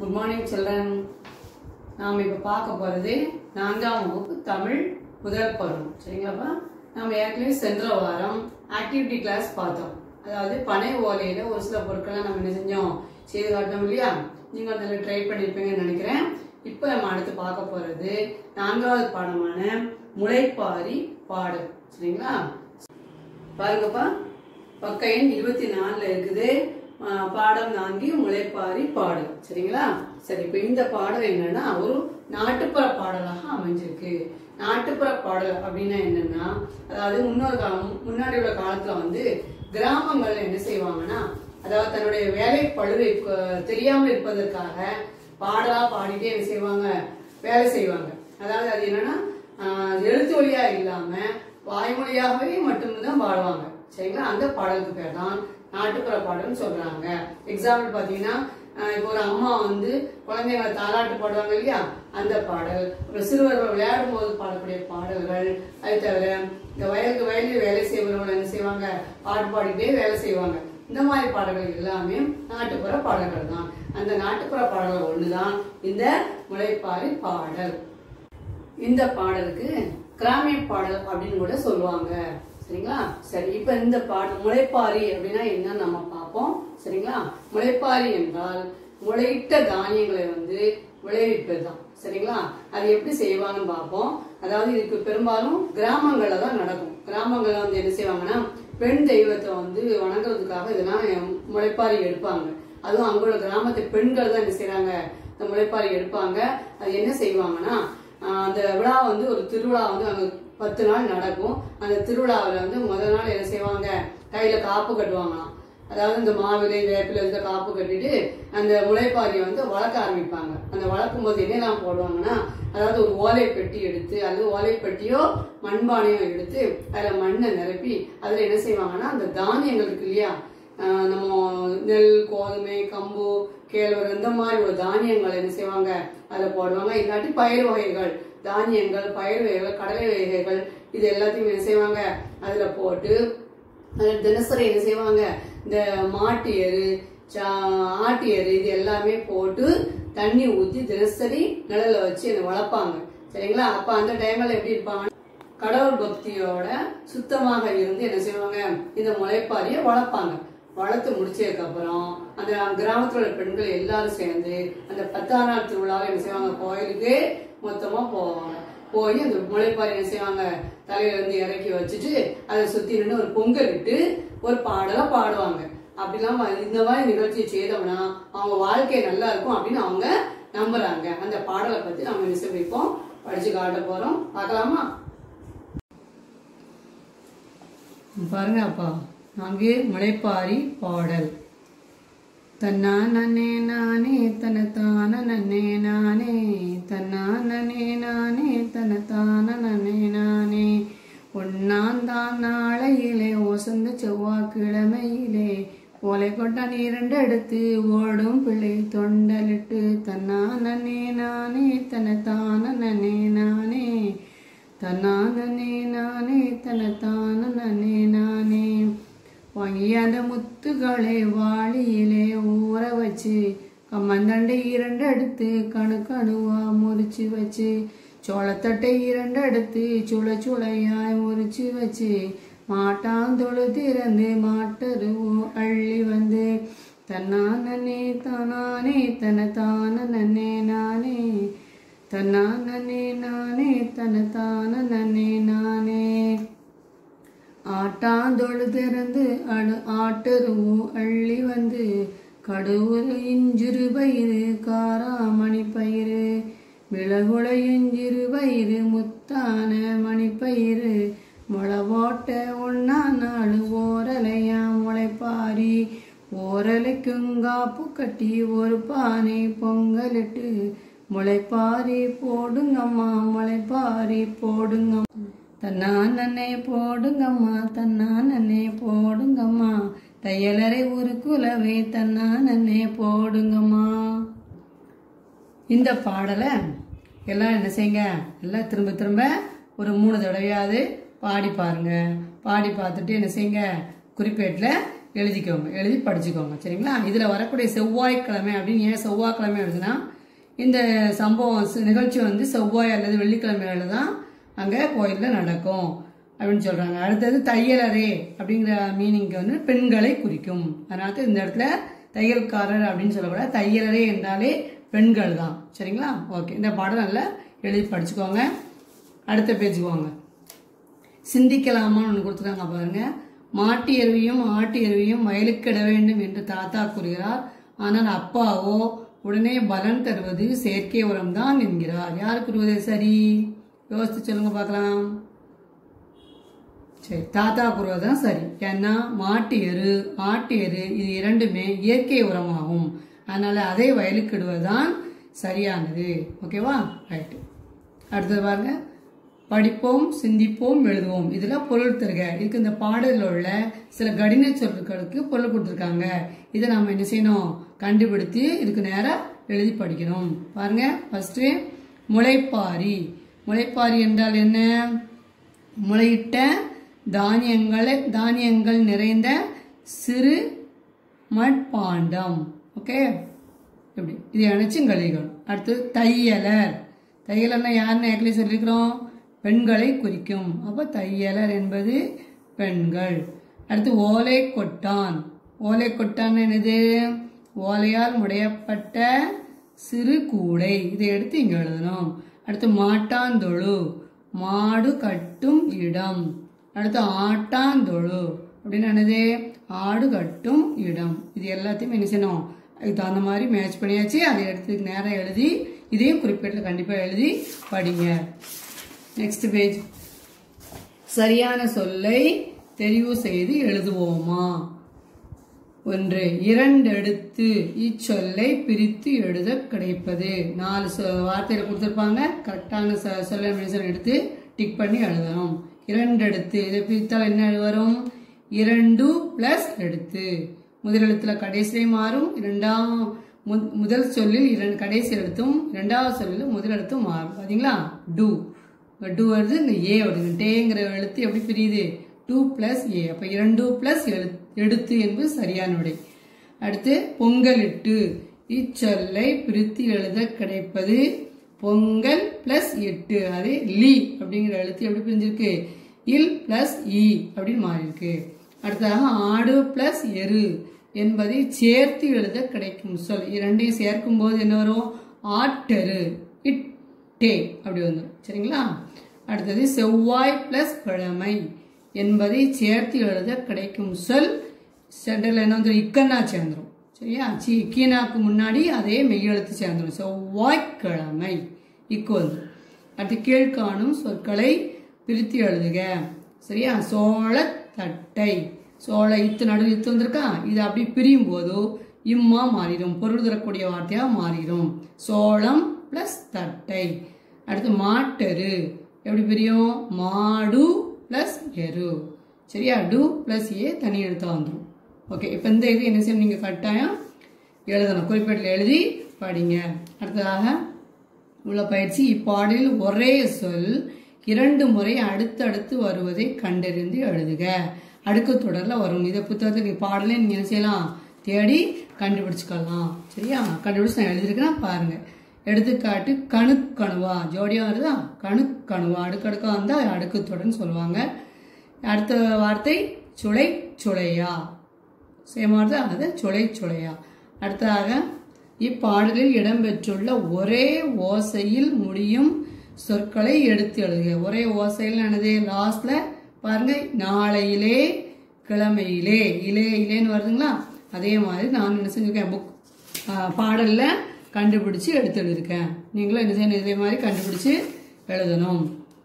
good morning children நாம் இப்போ பார்க்க போகிறது நான்காம் வகுப்பு தமிழ் முதல் பருவம் சரிங்களாப்பா நம்ம ஏற்கனவே சென்ற வாரம் ஆக்டிவிட்டி கிளாஸ் பார்த்தோம் அதாவது பனை ஓலையில் ஒரு சில பொருட்களை நம்ம என்ன செஞ்சோம் செய்து காட்டோம் இல்லையா நீங்கள் அதில் ட்ரை பண்ணியிருப்பீங்கன்னு நினைக்கிறேன் இப்போ நம்ம அடுத்து பார்க்க போகிறது நான்காவது பாடமான முளைப்பாரி பாடல் சரிங்களா பாருங்கப்பா பக்க எண் இருபத்தி நாலுல இருக்குது ஆ, பாடம் நான்கு முளைப்பாரி பாடல் சரிங்களா சரி இப்ப இந்த பாடல் என்னன்னா ஒரு நாட்டுப்புற பாடலாக அமைஞ்சிருக்கு நாட்டுப்புற பாடல் அப்படின்னா என்னன்னா அதாவது முன்னொரு காலம் முன்னாடி உள்ள காலத்துல வந்து கிராமங்கள்ல என்ன செய்வாங்கன்னா அதாவது தன்னுடைய வேலை பழுவை க- தெரியாமல் இருப்பதற்காக பாடலா பாடிட்டே என்ன செய்வாங்க வேலை செய்வாங்க அதாவது அது என்னன்னா ஆஹ், எழுத்து வழியா இல்லாம வாய்மொழியாகவே மட்டும்தான் பாடுவாங்க சரிங்களா அந்த பாடலுக்கு பேர் தான் நாட்டுப்புற பாடல்னு சொல்றாங்க எக்ஸாம்பிள் பாத்தீங்கன்னா ஆஹ், இப்போ ஒரு அம்மா வந்து குழந்தைங்களை தாலாட்டு பாடுவாங்க இல்லையா அந்த பாடல் ஒரு சிறுவர்கள் விளையாடும் போது பாடக்கூடிய பாடல்கள் அது தவிர இந்த வயலுக்கு வயலில் வேலை செய்பவர்கள் என்ன செய்வாங்க பாட்டு பாடிட்டே வேலை செய்வாங்க இந்த மாதிரி பாடல்கள் எல்லாமே நாட்டுப்புற பாடல்கள் தான் அந்த நாட்டுப்புற பாடல்கள் ஒண்ணுதான் இந்த முளைப்பாரி பாடல் இந்த பாடலுக்கு கிராமிய பாடல் அப்படின்னு கூட சொல்லுவாங்க சரிங்களா சரி இப்ப இந்த பாடல் முளைப்பாரி அப்படின்னா என்னன்னு நம்ம பார்ப்போம் சரிங்களா முளைப்பாரி என்றால் முளையிட்ட தானியங்களை வந்து விளைவிப்பது தான் சரிங்களா அது எப்படி செய்வாங்கன்னு பார்ப்போம் அதாவது இதுக்கு பெரும்பாலும் கிராமங்கள்ல தான் நடக்கும் கிராமங்கள்ல வந்து என்ன செய்வாங்கன்னா பெண் தெய்வத்தை வந்து வணங்குறதுக்காக இதெல்லாம் முளைப்பாரி எடுப்பாங்க அதுவும் அங்குள்ள கிராமத்து பெண்கள் தான் என்ன செய்றாங்க இந்த முளைப்பாரி எடுப்பாங்க அது என்ன செய்வாங்கன்னா ஆஹ் அந்த விழா வந்து ஒரு திருவிழா வந்து அங்க பத்து நாள் நடக்கும் அந்த திருவிழாவில் வந்து முதல் நாள் என்ன செய்வாங்க கையில காப்பு கட்டுவாங்களாம் அதாவது இந்த மாவிலை வேப்பில இருந்த காப்பு கட்டிட்டு அந்த முளைப்பாரியை வந்து வளர்க்க ஆரம்பிப்பாங்க அந்த வளர்க்கும் போது என்னெல்லாம் போடுவாங்கன்னா அதாவது ஒரு ஓலை பெட்டி எடுத்து அல்லது ஓலை பெட்டியோ மண்பானையோ எடுத்து அதில் மண்ணை நிரப்பி அதில் என்ன செய்வாங்கன்னா அந்த தானியங்கள் இருக்கு இல்லையா ஆஹ் நம்ம நெல் கோதுமை கம்பு கேழ்வரகு இந்த மாதிரி ஒரு தானியங்கள் என்ன செய்வாங்க அதில் போடுவாங்க இல்லாட்டி பயிர் வகைகள் தானியங்கள் பயிர் வகைகள் கடலை வகைகள் இது எல்லாத்தையும் என்ன செய்வாங்க அதில் போட்டு அதில் தினசரி என்ன செய்வாங்க இந்த மாட்டு எரு சா- ஆட்டு எரு இது எல்லாமே போட்டு தண்ணி ஊற்றி தினசரி நிழல்ல வச்சு அதை வளர்ப்பாங்க சரிங்களா அப்ப அந்த டைம்ல எப்படி இருப்பாங்க கடவுள் பக்தியோட சுத்தமாக இருந்து என்ன செய்வாங்க இந்த முளைப்பாரியை வளர்ப்பாங்க வளர்த்து முடிச்சதுக்கு அப்புறம் அந்த கிராமத்துல உள்ள பெண்கள் எல்லாரும் சேர்ந்து அந்த பத்தாம் நாள் திருவிழாவை என்ன செய்வாங்க கோயிலுக்கு மொத்தமா போவாங்க போய் அந்த முளைப்பாரி என்ன செய்வாங்க தலையில இருந்து இறக்கி வச்சுட்டு அதை சுத்தி நின்று ஒரு பொங்கல் இட்டு ஒரு பாடலை பாடுவாங்க அப்படிலாம் வ- இந்த மாதிரி நிகழ்ச்சியை செய்தோம்னா அவங்க வாழ்க்கை நல்லா இருக்கும் அப்படின்னு அவங்க நம்புறாங்க அந்த பாடலை பத்தி நம்ம என்ன செய்வோம் படிச்சு காட்ட போறோம் பார்க்கலாமா பாருங்க அப்பா நாங்கே முளைப்பாரி பாடல் தன்னா நன்னே நானே தனத்தான நன்னே நானே தன்னா நன்னே நானே தனத்தான நன்னே நானே ஒன்னாந்தான் நாளையிலே ஒசந்த செவ்வாய்க்கிழமையிலே ஓலை கொட்டான் இரண்டு எடுத்து ஓடும் பிள்ளை தொண்டலிட்டு தன்னா நன்னே நானே தனத்தான நன்னே நானே தன்னானே நானே தனத்தான நனே நானே வாங்கிய அந்த முத்துகளை வாளியிலே ஊற வச்சு கம்மந்தண்டை இரண்டு எடுத்து கணு கணுவா முறிச்சு வச்சு சோளத்தட்டை இரண்டு எடுத்து சுள சுளையாய் முறிச்சு வச்சு மாட்டாந்தொழு திறந்து மாட்டருவு அள்ளி வந்து தன்னானே தானானே தனத்தான நன்னே நானே தன்னானே நானே தனத்தான நன்னே நானே ஆட்டாந்தொழு திறந்து அடு ஆட்டருவும் அள்ளி வந்து கடுவுல இஞ்சிறு பயிறு காராமணி பயிறு மிளகுள இஞ்சிறு பயிறு முத்தான மணிப்பயிறு முளவோட்ட ஒன்னா நாலு ஓரலையா முளைப்பாரி ஓரலைக்கும் காப்பு கட்டி ஒரு பானை பொங்கலிட்டு முளைப்பாரி போடுங்கம்மா முளைப்பாரி போடுங்கம்மா தன்னானே போடுங்கம்மா தன்னானே போடுங்கம்மா தையலரை ஒரு குலவே தன்னானே போடுங்கம்மா இந்த பாடலை எல்லாம் என்ன செய்யுங்க எல்லாம் திரும்ப திரும்ப ஒரு மூணு தடவையாவது பாடி பாருங்க பாடி பார்த்துட்டு என்ன செய்யுங்க குறிப்பேட்டில் எழுதிக்கோங்க எழுதி படிச்சுக்கோங்க சரிங்களா இதில் வரக்கூடிய செவ்வாய்க்கிழமை அப்படின்னு ஏன் செவ்வாய்க்கிழமை எழுதுனா இந்த சம்பவம் சி- நிகழ்ச்சி வந்து செவ்வாய் அல்லது வெள்ளிக்கிழமையில தான் அங்கே கோயிலில் நடக்கும் அப்படின்னு சொல்கிறாங்க அடுத்தது தையலரே அப்படிங்கிற மீனிங்க்கு வந்து பெண்களை குறிக்கும் அதனால தான் இந்த இடத்துல தையல்காரர் அப்படின்னு சொல்லக்கூடாது தையலரே என்றாலே பெண்கள் தான் சரிங்களா ஓகே இந்த பாடம் நல்லா எழுதி படிச்சுக்கோங்க அடுத்த பேஜுக்கு வாங்க சிந்திக்கலாமான்னு ஒன்று கொடுத்துருக்காங்க பாருங்க மாட்டு எருவையும் ஆட்டு எருவையும் வயலுக்கிட வேண்டும் என்று தாத்தா கூறுகிறார் ஆனால் அப்பாவோ உடனே பலன் தருவது செயற்கை உரம் தான் என்கிறார் யார் கூறுவது சரி யோசித்து சொல்லுங்க பார்க்கலாம் சரி தாத்தா கூறுவது தான் சரி ஏன்னா மாட்டு எரு ஆட்டு எரு இது இரண்டுமே இயற்கை உரமாகும் அதனால அதை வயலுக்கிடுவதுதான் சரியானது ஓகேவா ரைட்டு அடுத்தது பாருங்க படிப்போம் சிந்திப்போம் எழுதுவோம் இதுல பொருள் தருக இதுக்கு இந்த பாடலில் உள்ள சில கடின சொற்களுக்கு பொருள் கொடுத்துருக்காங்க இதை நம்ம என்ன செய்யணும் கண்டுபிடித்து இதுக்கு நேரா எழுதி படிக்கணும் பாருங்க ஃபர்ஸ்ட் முளைப்பாரி முளைப்பாரி என்றால் என்ன முளையிட்ட தானியங்களை தானியங்கள் நிறைந்த சிறு மட்பாண்டம் ஓகே இப்படி இது அணைச்சும் கழிக்கணும் அடுத்து தையலர் தையலர்னா யாருன்னு ஏற்கனவே சொல்லியிருக்கிறோம் பெண்களை குறிக்கும் அப்போ தையலர் என்பது பெண்கள் அடுத்து ஓலை கொட்டான் ஓலை கொட்டான் என்னது ஓலையால் முடையப்பட்ட சிறு கூடை இதை எடுத்து இங்கே எழுதணும் அடுத்து மாட்டாந்தொழு மாடு கட்டும் இடம் அடுத்து ஆட்டாந்தொழு அப்படின்னு என்னது ஆடு கட்டும் இடம் இது எல்லாத்தையும் என்ன செய்யணும் அதுக்கு தகுந்த மாதிரி மேட்ச் பண்ணியாச்சு அதை எடுத்து நேரம் எழுதி இதையும் குறிப்பிட்டு கண்டிப்பாக எழுதி படிங்க நெக்ஸ்ட் பேஜ் சரியான சொல்லை தெரிவு செய்து எழுதுவோமா ஒன்று இரண்டெடுத்து இச்சொல்லை பிரித்து எழுத கிடைப்பது நாலு சொ- வார்த்தையில கொடுத்துருப்பாங்க கரெக்டான சொ- சொல்ல மென்ஷன் எடுத்து டிக் பண்ணி எழுதணும் இரண்டெடுத்து இதை பிரித்தால் என்ன வரும் இரண்டு பிளஸ் எடுத்து முதல் எழுத்துல கடைசியை மாறும் இரண்டாம் மு- முதல் சொல்லில் இரண்டு கடைசி எழுத்தும் இரண்டாவது சொல்லில் முதல் எழுத்தும் மாறும் பாத்தீங்களா டூ டூ வருது இந்த ஏ வருது டேங்கிற எழுத்து எப்படி பிரியுது டூ பிளஸ் ஏ அப்ப இரண்டு பிளஸ் எடுத்து என்பது சரியான விடை அடுத்து பொங்கலிட்டு இச்சொல்லை பிரித்து எழுத கிடைப்பது பொங்கல் பிளஸ் எட்டு அது லி அப்படிங்கிற எழுத்து எப்படி பிரிஞ்சிருக்கு இல் பிளஸ் இ அப்படின்னு மாறி இருக்கு அடுத்ததாக ஆடு பிளஸ் எரு என்பதை சேர்த்து எழுத கிடைக்கும் சொல் இரண்டையும் சேர்க்கும் போது என்ன வரும் ஆட்டரு இட் டே அப்படி வந்துடும் சரிங்களா அடுத்தது செவ்வாய் பிளஸ் கிழமை என்பதை சேர்த்து எழுத கிடைக்கும் சொல் சென்டரில் என்ன வந்துடும் இக்கன்னா சேர்ந்துரும் சரியா சி கீனாக்கு முன்னாடி அதே மெய்யெழுத்து சேர்ந்துரும் செவ்வாய்க்கிழமை இக்கு வந்துடும் அடுத்து கீழ்காணும் சொற்களை பிரித்து எழுதுக சரியா சோள தட்டை சோள இத்து நடு இத்து வந்திருக்கா இது அப்படி பிரியும் போது இம்மா மாறிடும் பொருள் தரக்கூடிய வார்த்தையா மாறிடும் சோளம் பிளஸ் தட்டை அடுத்து மாட்டெரு எப்படி பிரியும் மாடு பிளஸ் எரு சரியா டு பிளஸ் ஏ தனி எழுத்தா வந்துடும் ஓகே இப்போ இந்த இது என்ன செய்யணும் நீங்கள் கட்டாயம் எழுதணும் குறிப்பேட்டில் எழுதி படிங்க அடுத்ததாக உள்ள பயிற்சி இப்பாடலில் ஒரே சொல் இரண்டு முறை அடுத்தடுத்து வருவதை கண்டறிந்து எழுதுக அடுக்கு தொடர்ல வரும் இதை புத்தகத்தை நீ பாடலே நீங்க என்ன செய்யலாம் தேடி கண்டுபிடிச்சுக்கலாம் சரியா கண்டுபிடிச்சு நான் எழுதியிருக்கேன் பாருங்க எடுத்துக்காட்டு கணுக்கணுவா ஜோடியா வருதா கணுக்கணுவா அடுக்கடுக்கா வந்தா அடுக்கு தொடர்னு சொல்லுவாங்க அடுத்த வார்த்தை சுளை சுளையா சேமா வருதா அது சுளை சுளையா அடுத்ததாக இப்பாடலில் இடம்பெற்றுள்ள ஒரே ஓசையில் முடியும் சொற்களை எடுத்து எழுதுக ஒரே ஓசையில் என்னது லாஸ்ட்ல பாருங்க நாளையிலே கிழமையிலே இலே இலேன்னு வருதுங்களா அதே மாதிரி நான் என்ன செஞ்சிருக்கேன் புக் பாடல்ல கண்டுபிடிச்சு எடுத்து எழுதியிருக்கேன் நீங்களும் என்ன செய்யணும் இதே மாதிரி கண்டுபிடிச்சு எழுதணும்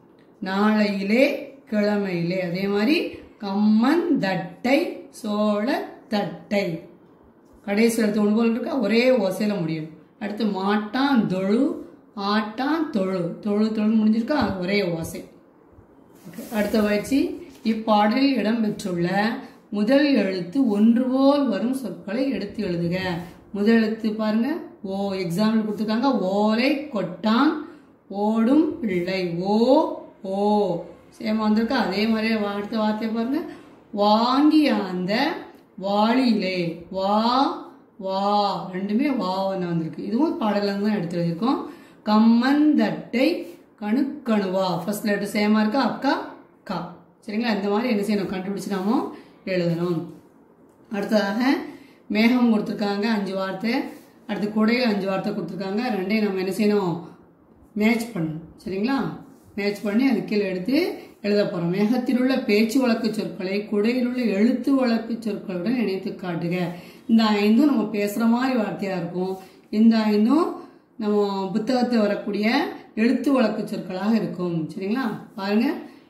நாளையிலே கிழமையிலே அதே மாதிரி கம்மன் தட்டை சோள தட்டை கடைசி எழுத்து ஒன்று போல் இருக்கா ஒரே ஓசையில முடியும் அடுத்து மாட்டான் தொழு ஆட்டான் தொழு தொழு தொழு முடிஞ்சிருக்கா ஒரே ஓசை ஓகே அடுத்த பயிற்சி இப்பாடலில் இடம்பெற்றுள்ள முதல் எழுத்து ஒன்று போல் வரும் சொற்களை எடுத்து எழுதுக முதல் எழுத்து பாருங்க ஓ எக்ஸாம்பிள் கொடுத்துருக்காங்க ஓலை கொட்டான் ஓடும் பிள்ளை ஓ ஓ சேமா வந்திருக்கா அதே மாதிரி அடுத்த வார்த்தை பாருங்க வாங்கிய அந்த வாளியிலே வா வா ரெண்டுமே வா ஒன்று வந்திருக்கு இதுவும் பாடல தான் எடுத்து எழுதியிருக்கோம் கம்மந்தட்டை கணுக்கணுவா ஃபர்ஸ்ட் லெட்டர் சேமா இருக்கா அக்கா கா சரிங்களா இந்த மாதிரி என்ன செய்யணும் கண்டுபிடிச்சு நாம எழுதணும் அடுத்ததாக மேகம் கொடுத்துருக்காங்க அஞ்சு வார்த்தை அடுத்து குடையில் அஞ்சு வார்த்தை கொடுத்துருக்காங்க ரெண்டையும் நம்ம என்ன செய்யணும் மேட்ச் பண்ணணும் சரிங்களா மேட்ச் பண்ணி அது கீழே எடுத்து எழுத போகிறோம் மேகத்தில் உள்ள பேச்சு வழக்கு சொற்களை குடையில் உள்ள எழுத்து வழக்கு சொற்களுடன் இணைத்து காட்டுக இந்த ஐந்தும் நம்ம பேசுகிற மாதிரி வார்த்தையாக இருக்கும் இந்த ஐந்தும் நம்ம புத்தகத்தில் வரக்கூடிய எழுத்து வழக்கு சொற்களாக இருக்கும் சரிங்களா பாருங்க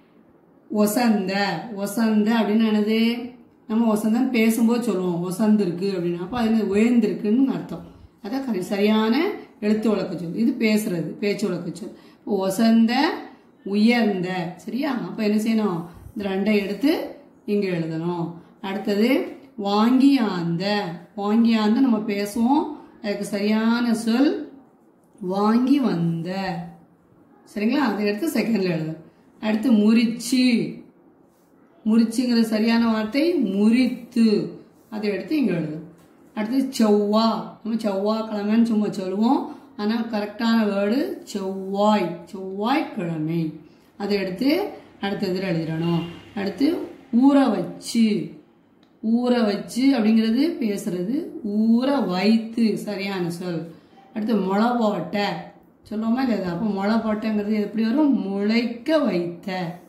ஒசந்த ஒசந்த அப்படின்னு என்னது நம்ம ஒசந்தன் பேசும்போது சொல்லுவோம் ஒசந்திருக்கு அப்படின்னு அப்போ அது என்னது உயர்ந்திருக்குன்னு அர்த்தம் அதான் கரி சரியான எழுத்து வழக்கு சொல் இது பேசுறது பேச்சு வழக்கு சொல் இப்போ ஒசந்த உயர்ந்த சரியா அப்போ என்ன செய்யணும் இந்த ரெண்டை எடுத்து இங்கே எழுதணும் அடுத்தது வாங்கியாந்த வாங்கியாந்த நம்ம பேசுவோம் அதுக்கு சரியான சொல் வாங்கி வந்த சரிங்களா அதை எடுத்து செகண்ட்ல எழுது அடுத்து முறிச்சு முறிச்சுங்கிற சரியான வார்த்தை முறித்து அதை எடுத்து இங்கே எழுது அடுத்து செவ்வா நம்ம செவ்வாய் கிழமைன்னு சும்மா சொல்லுவோம் ஆனால் கரெக்டான வேர்டு செவ்வாய் செவ்வாய் கிழமை அதை எடுத்து அடுத்த இதில் எழுதிடணும் அடுத்து ஊற வச்சு ஊற வச்சு அப்படிங்கிறது பேசுறது ஊற வைத்து சரியான சொல் அடுத்து முளை போட்ட சொல்லுவோமா இல்லையா அப்போ முளை போட்டங்கிறது எப்படி வரும் முளைக்க வைத்த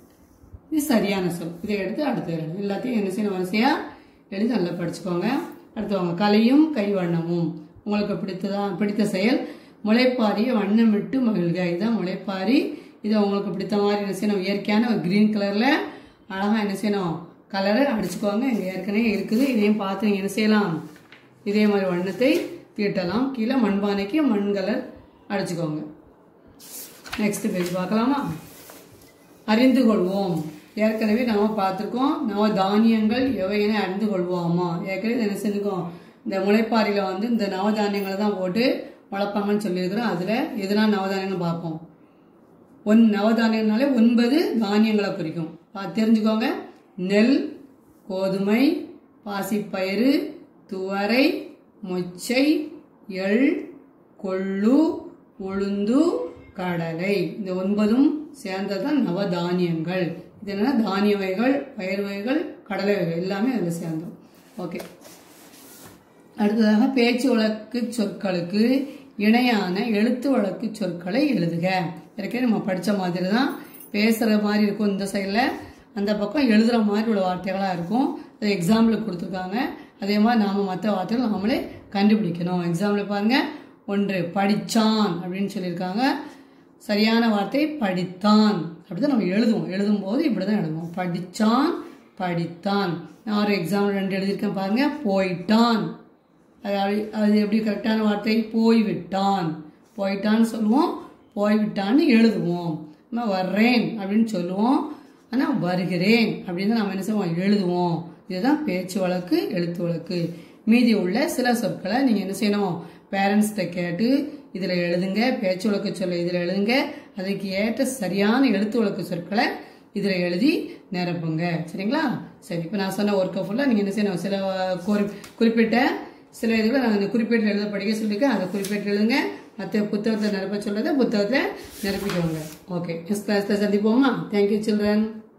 இது சரியான சொல் இதை எடுத்து அடுத்து எழுது எல்லாத்தையும் என்ன செய்யணும் வரிசையா எழுதி நல்லா படிச்சுக்கோங்க அடுத்தவங்க கலையும் கைவண்ணமும் உங்களுக்கு பிடித்ததா பிடித்த செயல் முளைப்பாரிய வண்ணமிட்டு மகிழ்க இதுதான் முளைப்பாரி இதை உங்களுக்கு பிடித்த மாதிரி என்ன செய்யணும் இயற்கையான ஒரு கிரீன் கலர்ல அழகா என்ன செய்யணும் கலரை அடிச்சுக்கோங்க இங்க ஏற்கனவே இருக்குது இதையும் பார்த்து நீங்க என்ன செய்யலாம் இதே மாதிரி வண்ணத்தை தீட்டலாம் கீழே மண்பானைக்கு மண் கலர் அடிச்சுக்கோங்க நெக்ஸ்ட் பேஜ் பார்க்கலாமா அறிந்து கொள்வோம் ஏற்கனவே நாம பார்த்துருக்கோம் நம்ம தானியங்கள் எவையென அறிந்து கொள்வோமா ஏற்கனவே என்ன செஞ்சுக்கோம் இந்த முளைப்பாரியில் வந்து இந்த நவதானியங்களை தான் போட்டு வளர்ப்பாங்கன்னு சொல்லியிருக்கிறோம் அதில் எதனால் நவதானியங்கள் பார்ப்போம் ஒன் நவதானியம்னாலே ஒன்பது தானியங்களை குறிக்கும் பா- தெரிஞ்சுக்கோங்க நெல் கோதுமை பாசிப்பயிறு துவரை மொச்சை எள் கொள்ளு உளுந்து கடலை இந்த ஒன்பதும் சேர்ந்ததுதான் நவதானியங்கள் இது என்னன்னா தானிய வகைகள் பயிர் வகைகள் கடலை வகைகள் எல்லாமே அதில் சேர்ந்தோம் ஓகே அடுத்ததாக பேச்சு வழக்கு சொற்களுக்கு இணையான எழுத்து வழக்கு சொற்களை எழுதுக ஏற்கனவே நம்ம படித்த மாதிரி தான் பேசுகிற மாதிரி இருக்கும் இந்த சைடில் அந்த பக்கம் எழுதுகிற மாதிரி உள்ள வார்த்தைகளாக இருக்கும் அது எக்ஸாம்பிள் கொடுத்துருக்காங்க அதே மாதிரி நாம் மற்ற வார்த்தைகள் நாமளே கண்டுபிடிக்கணும் எக்ஸாம்பிள் பாருங்க ஒன்று படிச்சான் அப்படின்னு சொல்லியிருக்காங்க சரியான வார்த்தை படித்தான் அப்படிதான் நம்ம எழுதுவோம் எழுதும்போது இப்படி தான் எழுதுவோம் படிச்சான் படித்தான் நான் ஒரு எக்ஸாம்பிள் ரெண்டு எழுதியிருக்கேன் பாருங்க போயிட்டான் அது அப்படி- அது எப்படி கரெக்டான வார்த்தை போய்விட்டான் போயிட்டான்னு சொல்லுவோம் போய்விட்டான்னு எழுதுவோம் நம்ம வர்றேன் அப்படின்னு சொல்லுவோம் ஆனால் வருகிறேன் அப்படின்னு தான் நம்ம என்ன செய்வோம் எழுதுவோம் இதுதான் பேச்சு வழக்கு எழுத்து வழக்கு மீதி உள்ள சில சொற்களை நீங்கள் என்ன செய்யணும் பேரண்ட்ஸ்கிட்ட கேட்டு இதில் எழுதுங்க பேச்சு வழக்கு சொல்ல இதில் எழுதுங்க அதுக்கு ஏற்ற சரியான எழுத்து வழக்கு சொற்களை இதில் எழுதி நிரப்புங்க சரிங்களா சரி இப்போ நான் சொன்ன ஒர்க்கை ஃபுல்லாக நீங்கள் என்ன செய்யணும் சில அஹ், குறி- குறிப்பிட்ட சில இதுகளை நான் இந்த குறிப்பிட்ட எழுத படிக்க சொல்லியிருக்கேன் அதை குறிப்பிட்டு எழுதுங்க மற்ற புத்தகத்தை நிரப்ப சொல்றதை புத்தகத்தை நிரப்பிக்கோங்க ஓகே நெக்ஸ்ட் கிளாஸில் சந்திப்போமா தேங்க்யூ சில்ட்ரன்